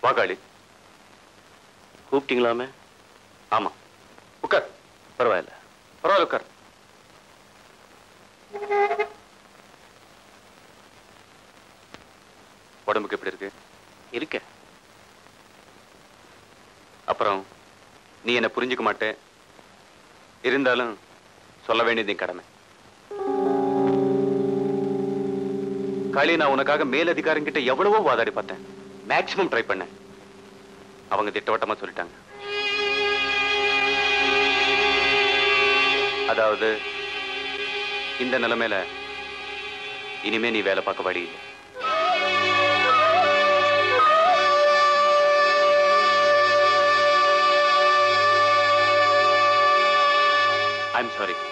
வா காளி கூப்பிட்டீங்களாமே ஆமா உட்கார் பரவாயில்ல பரவாயில்ல உட்கார் உடம்புக்கு எப்படி இருக்கு இருக்க அப்புறம் நீ என்ன புரிஞ்சுக்க மாட்டே இருந்தாலும் சொல்ல வேண்டியது என் கடமை காளி நான் உனக்காக மேலதிகாரங்கிட்ட எவ்வளவோ வாதாடி பார்த்தேன் மேக்சிமம் ட்ரை பண்ணேன் அவங்க திட்டவட்டமா சொல்லிட்டாங்க அதாவது இந்த நிலைமையில இனிமே நீ வேலை பார்க்க வழி இல்லை ஐம் சாரி